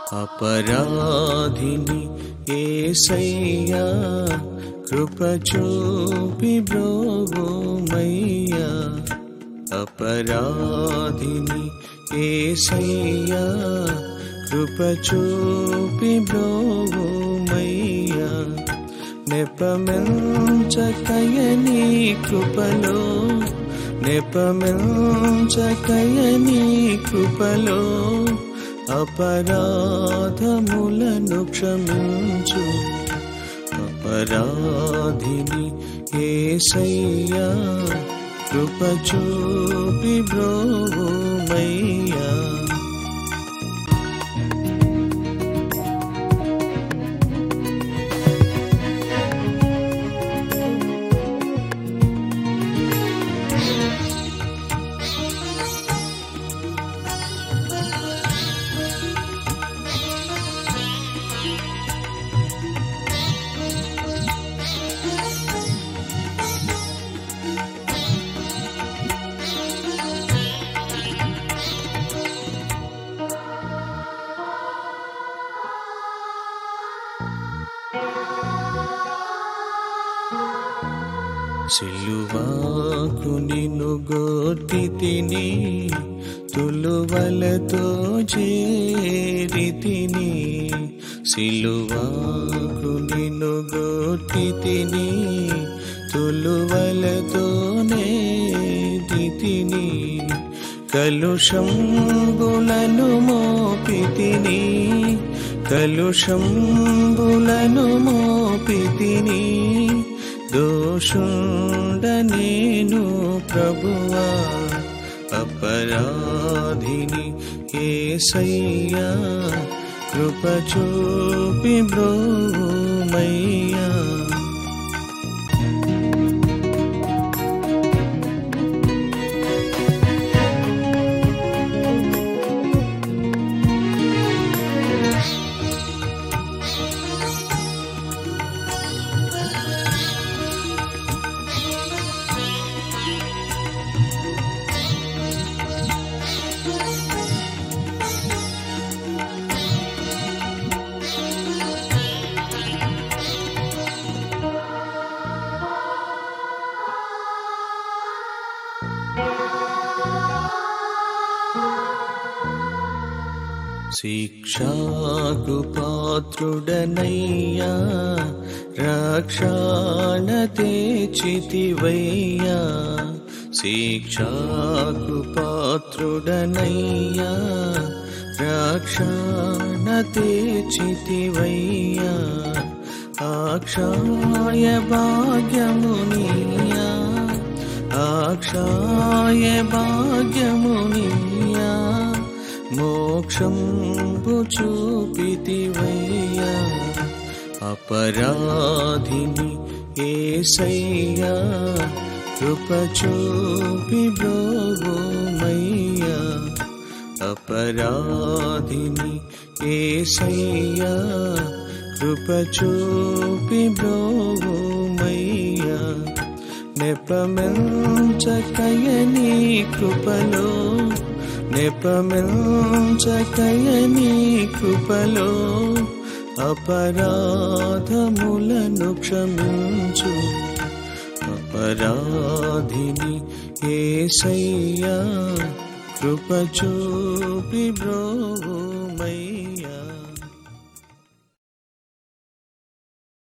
అపరాధిని ఏసయ్యా కృప చూపి బ్రోమయ్యా అపరాధిని ఏసయ్యా కృప చూపి బ్రోమయ్యా నెపమెంచకయని కృపలో నెపమెంచకయని కృపలో అపరాధములను క్షమించు అపరాధిని ఏసయ్యా కృప చూపి బ్రోమయ్యా సిలువాకు నిన్ను గోటి తిని తులువలతో చేరి తిని సిలువాకు నిన్ను గోటి తిని తులువలతోనే తిని కలుషంబులను మోపి తిని కలుషంబులను మోపి తిని దోషుండ నేను ప్రభువా అపరాధిని ఏసయ్యా కృప చూపి బ్రోమయ్యా శిక్షాకు పాత్రుడనయ్యా రక్షణ తెచితివయ్యా శిక్షాకు పాత్రుడనయ్యా రక్షణ తెచితివయ్యా అక్షాయ భాగ్యమునియా అక్షాయ భాగ్యమునియా మోక్షంబు చూపితివయ్యా అపరాధిని ఏసయ్యా కృప చూపి బ్రోమయ్యా అపరాధిని ఏసయ్యా కృప చూపి బ్రోమయ్యా నెపమెంచకయని కృపలో నెపమెంచకయని కృపలో అపరాధములను క్షమించు అపరాధిని ఏసయ్యా కృప చూపి బ్రోమయ్యా